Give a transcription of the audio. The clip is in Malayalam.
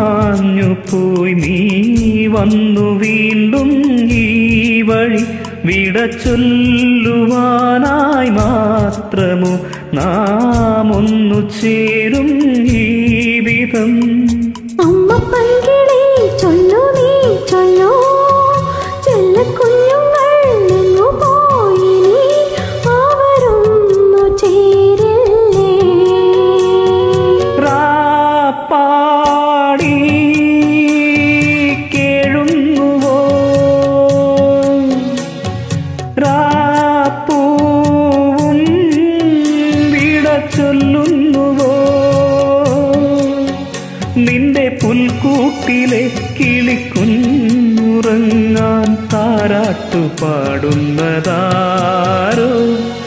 മാഞ്ഞു പോയി നീ വന്നു വീണ്ടും ഈ വഴി വിട ചൊല്ലുവാനായി മാത്രമോ നാം ഒന്നു ചേരും ഈ വിധം അമ്മ പൈകിളി ചൊല്ലു നീ ചൊല്ലു ചെല്ലക്കുഞ്ഞുങ്ങൾ നിന്നു പോയി നീ അവരൊന്നു ചേരില്ലേ റാപ്പാടി കേഴുന്നുവോ റാപ്പൂവും വിട ചൊല്ലുന്നുവോ നിന്റെ പുൽക്കൂട്ടിലെ കിളിക്കുഞ്ഞുറങ്ങാൻ താരാട്ടു പാടുന്നതാരോ